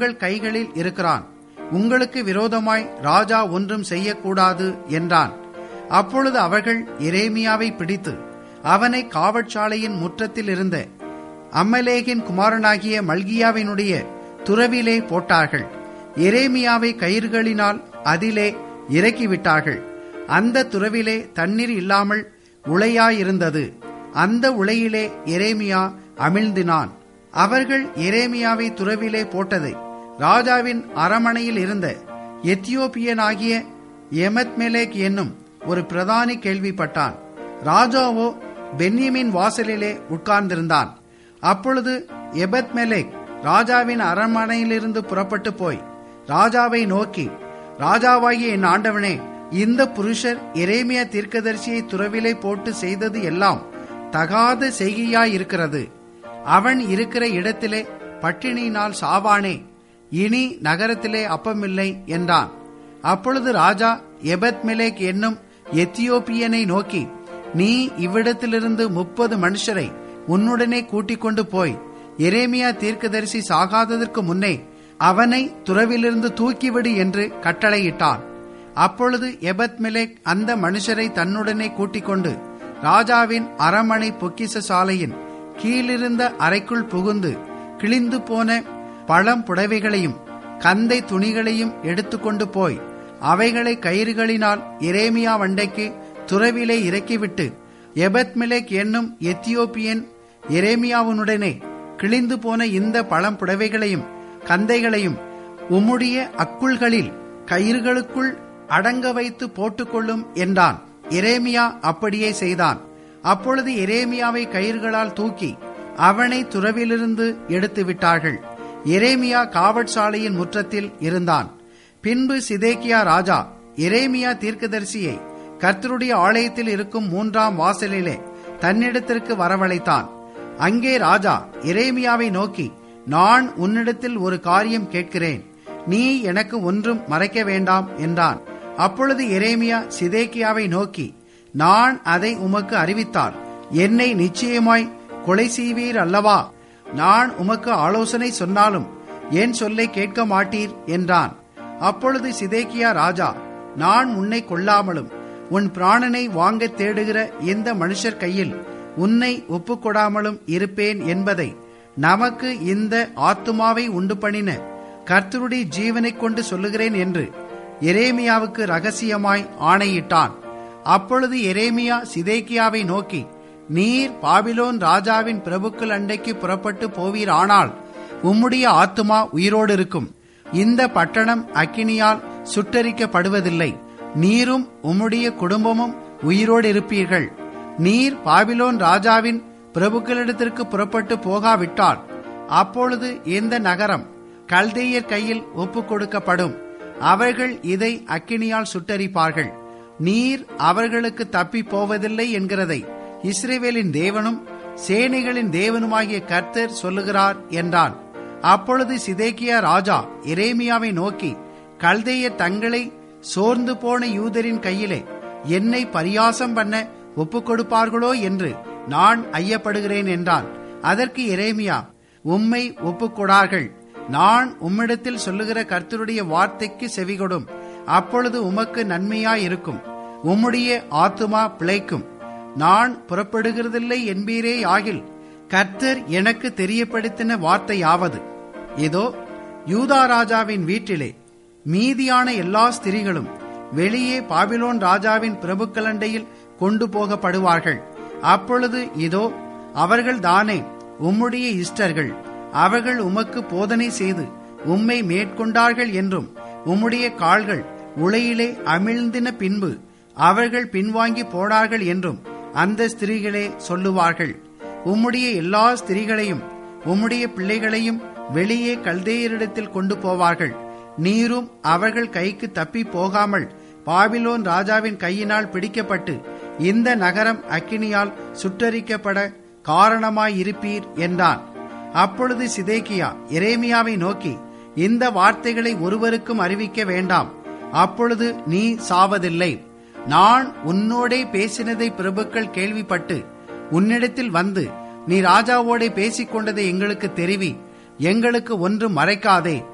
உங்கள் கைகளில் இருக்கிறான் உங்களுக்கு விரோதமாய் ராஜா ஒன்றும் செய்யக்கூடாது என்றான் அப்பொழுது அவர்கள் எரேமியாவை பிடித்து அவனை காவற்சாலையின் முற்றத்தில் இருந்த அம்மலேகின் குமாரனாகிய மல்கியாவினுடைய துறவிலே போட்டார்கள் எரேமியாவை கயிறுகளினால் அதிலே இறக்கிவிட்டார்கள் அந்த துறவிலே தண்ணீர் இல்லாமல் உளையாயிருந்தது அந்த உளையிலே எரேமியா அமிழ்ந்தினான் அவர்கள் எரேமியாவை துறவிலே போட்டதை ராஜாவின் அரமனையில் இருந்த எத்தியோப்பியனாகிய எமத்மெலேக் என்னும் ஒரு பிரதானி கேள்விப்பட்டான் ராஜாவோ பென்யமின் வாசலிலே உட்கார்ந்திருந்தான் அப்பொழுது எபத்மெலேக் ராஜாவின் அரண்மனையிலிருந்து புறப்பட்டு போய் ராஜாவை நோக்கி ராஜாவாகிய என் ஆண்டவனே இந்த புருஷர் எரேமியா தீர்க்கதரிசியை துறவிலே போட்டு செய்தது எல்லாம் தகாத செய்கையாயிருக்கிறது அவன் இருக்கிற இடத்திலே பட்டினியினால் சாவானே இனி நகரத்திலே அப்பமில்லை என்றான் அப்பொழுது ராஜா எபத்மெலேக் என்னும் எத்தியோப்பியனை நோக்கி நீ இவ்விடத்திலிருந்து முப்பது மனுஷரை உன்னுடனே கூட்டிக் கொண்டு போய் எரேமியா தீர்க்கதரிசி சாகாததற்கு முன்னே அவனை துறவிலிருந்து தூக்கிவிடு என்று கட்டளையிட்டான் அப்பொழுது எபத்மெலேக் அந்த மனுஷரை தன்னுடனே கூட்டிக் கொண்டு ராஜாவின் அரமனை பொக்கிச சாலையின் கீழிருந்த அறைக்குள் புகுந்து கிழிந்து போன பழம் புடவைகளையும் கந்தை துணிகளையும் எடுத்துக்கொண்டு போய் அவைகளை கயிறுகளினால் எரேமியா வண்டைக்கு துறவிலே இறக்கிவிட்டு எபத்மெலேக் என்னும் எத்தியோப்பியன் எரேமியாவுனுடனே கிழிந்து போன இந்த பழம் புடவைகளையும் கந்தைகளையும் உம்முடைய அக்குள்களில் கயிறுகளுக்குள் அடங்க வைத்து போட்டுக்கொள்ளும் என்றான் எரேமியா அப்படியே செய்தான் அப்பொழுது எரேமியாவை கயிறுகளால் தூக்கி அவனை துறவிலிருந்து எடுத்து விட்டார்கள் எரேமியா காவற்சாலையின் முற்றத்தில் இருந்தான் பின்பு சிதேக்கியா ராஜா எரேமியா தீர்க்கதரிசியை கர்த்தருடைய ஆலயத்தில் இருக்கும் மூன்றாம் வாசலிலே தன்னிடத்திற்கு வரவழைத்தான் அங்கே ராஜா எரேமியாவை நோக்கி நான் உன்னிடத்தில் ஒரு காரியம் கேட்கிறேன் நீ எனக்கு ஒன்றும் மறைக்க வேண்டாம் என்றான் அப்பொழுது எரேமியா சிதேக்கியாவை நோக்கி நான் அதை உமக்கு அறிவித்தால் என்னை நிச்சயமாய் கொலை செய்வீர் அல்லவா நான் உமக்கு ஆலோசனை சொன்னாலும் என் சொல்லை கேட்க மாட்டீர் என்றான் அப்பொழுது சிதேக்கியா ராஜா நான் உன்னை கொல்லாமலும் உன் பிராணனை வாங்க தேடுகிற எந்த மனுஷர் கையில் உன்னை ஒப்புக்கொடாமலும் இருப்பேன் என்பதை நமக்கு இந்த ஆத்துமாவை உண்டு பண்ணின கர்த்தருடைய ஜீவனைக் கொண்டு சொல்லுகிறேன் என்று எரேமியாவுக்கு ரகசியமாய் ஆணையிட்டான் அப்பொழுது எரேமியா சிதேக்கியாவை நோக்கி நீர் பாபிலோன் ராஜாவின் பிரபுக்கள் அண்டைக்கு புறப்பட்டு போவீர் ஆனால் உம்முடைய ஆத்துமா உயிரோடு இருக்கும் இந்த பட்டணம் அக்கினியால் சுட்டரிக்கப்படுவதில்லை நீரும் உம்முடைய குடும்பமும் உயிரோடு இருப்பீர்கள் நீர் பாபிலோன் ராஜாவின் பிரபுக்களிடத்திற்கு புறப்பட்டு போகாவிட்டால் அப்பொழுது இந்த நகரம் கல்தேயர் கையில் ஒப்புக் கொடுக்கப்படும் அவர்கள் இதை அக்கினியால் சுட்டரிப்பார்கள் நீர் அவர்களுக்கு தப்பி போவதில்லை என்கிறதை இஸ்ரேவேலின் தேவனும் சேனைகளின் தேவனுமாகிய கர்த்தர் சொல்லுகிறார் என்றான் அப்பொழுது சிதேக்கியா ராஜா எரேமியாவை நோக்கி கல்தேயர் தங்களை சோர்ந்து போன யூதரின் கையிலே என்னை பரியாசம் பண்ண ஒப்புக் கொடுப்பார்களோ என்று நான் ஐயப்படுகிறேன் என்றான் அதற்கு எரேமியா உம்மை ஒப்புக்கொடார்கள் நான் உம்மிடத்தில் சொல்லுகிற கர்த்தருடைய வார்த்தைக்கு செவிகொடும் அப்பொழுது உமக்கு நன்மையாயிருக்கும் உம்முடைய ஆத்துமா பிழைக்கும் நான் புறப்படுகிறதில்லை என்பீரே ஆகில் கர்த்தர் எனக்கு தெரியப்படுத்தின வார்த்தையாவது இதோ யூதா ராஜாவின் வீட்டிலே மீதியான எல்லா ஸ்திரீகளும் வெளியே பாபிலோன் ராஜாவின் பிரபுக்களண்டையில் கொண்டு போகப்படுவார்கள் அப்பொழுது இதோ அவர்கள் தானே உம்முடைய இஷ்டர்கள் அவர்கள் உமக்கு போதனை செய்து உம்மை மேற்கொண்டார்கள் என்றும் உம்முடைய கால்கள் உளையிலே அமிழ்ந்தின பின்பு அவர்கள் பின்வாங்கி போனார்கள் என்றும் அந்த ஸ்திரீகளே சொல்லுவார்கள் உம்முடைய எல்லா ஸ்திரீகளையும் உம்முடைய பிள்ளைகளையும் வெளியே கல்தேயரிடத்தில் கொண்டு போவார்கள் நீரும் அவர்கள் கைக்கு தப்பி போகாமல் பாபிலோன் ராஜாவின் கையினால் பிடிக்கப்பட்டு இந்த நகரம் அக்கினியால் சுட்டரிக்கப்பட காரணமாயிருப்பீர் என்றான் அப்பொழுது சிதேக்கியா எரேமியாவை நோக்கி இந்த வார்த்தைகளை ஒருவருக்கும் அறிவிக்க வேண்டாம் அப்பொழுது நீ சாவதில்லை நான் உன்னோடே பேசினதை பிரபுக்கள் கேள்விப்பட்டு உன்னிடத்தில் வந்து நீ ராஜாவோடே பேசிக் கொண்டதை எங்களுக்கு தெரிவி எங்களுக்கு ஒன்று மறைக்காதே